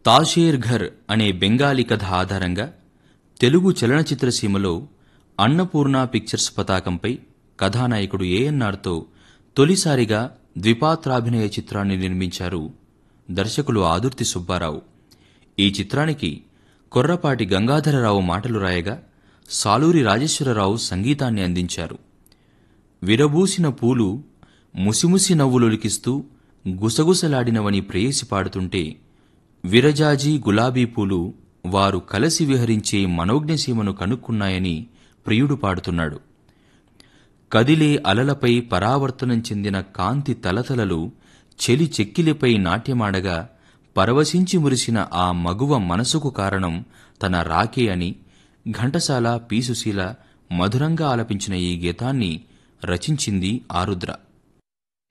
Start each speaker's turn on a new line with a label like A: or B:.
A: తాషేర్ ఘర్ అనే బెంగాలీ కథ ఆధారంగా తెలుగు చలనచిత్ర సీమలో అన్నపూర్ణ పిక్చర్స్ పతాకంపై కథానాయకుడు ఏఎన్ఆర్తో తొలిసారిగా ద్విపాత్రాభినయ చిత్రాన్ని నిర్మించారు దర్శకులు ఆదుర్తి సుబ్బారావు ఈ చిత్రానికి కొర్రపాటి గంగాధరరావు మాటలు రాయగా సాలూరి రాజేశ్వరరావు సంగీతాన్ని అందించారు విరబూసిన పూలు ముసిముసి నవ్వులొలికిస్తూ గుసగుసలాడినవని ప్రేయసి పాడుతుంటే విరజాజి గులాబీ పూలు వారు కలసి విహరించే మనోజ్ఞసీమను కనుక్కున్నాయని ప్రియుడు పాడుతున్నాడు కదిలే అలలపై పరావర్తనం చెందిన కాంతి తలతలలు చెలి చెక్కిలిపై నాట్యమాడగా పరవశించి మురిసిన ఆ మగువ మనసుకు కారణం తన రాకే అని ఘంటసాల పీసుశీల మధురంగా ఆలపించిన ఈ గీతాన్ని రచించింది ఆరుద్ర